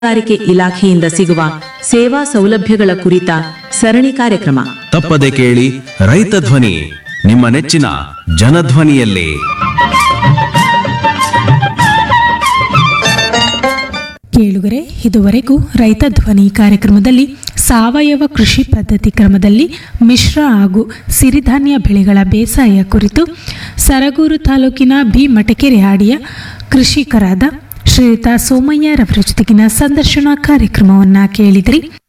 ತೋಟಗಾರಿಕೆ ಇಲಾಖೆಯಿಂದ ಸಿಗುವ ಸೇವಾ ಸೌಲಭ್ಯಗಳ ಕುರಿತ ಸರಣಿ ಕಾರ್ಯಕ್ರಮ ತಪ್ಪದೆ ಕೇಳಿ ರೈತ ಧ್ವನಿ ನಿಮ್ಮ ನೆಚ್ಚಿನ ಜನಧ್ವನಿಯಲ್ಲಿ ಕೇಳುಗರೆ ಇದುವರೆಗೂ ರೈತ ಧ್ವನಿ ಕಾರ್ಯಕ್ರಮದಲ್ಲಿ ಸಾವಯವ ಕೃಷಿ ಪದ್ಧತಿ ಕ್ರಮದಲ್ಲಿ ಮಿಶ್ರ ಹಾಗೂ ಸಿರಿಧಾನ್ಯ ಬೆಳೆಗಳ ಬೇಸಾಯ ಕುರಿತು ಸರಗೂರು ತಾಲೂಕಿನ ಬಿ ಮಟಕೆರೆ ಹಾಡಿಯ ಕೃಷಿಕರಾದ ಶ್ರೀಯುತ ಸೋಮಯ್ಯ ರವರ ಜೊತೆಗಿನ ಸಂದರ್ಶನ ಕಾರ್ಯಕ್ರಮವನ್ನು ಕೇಳಿದ್ರಿ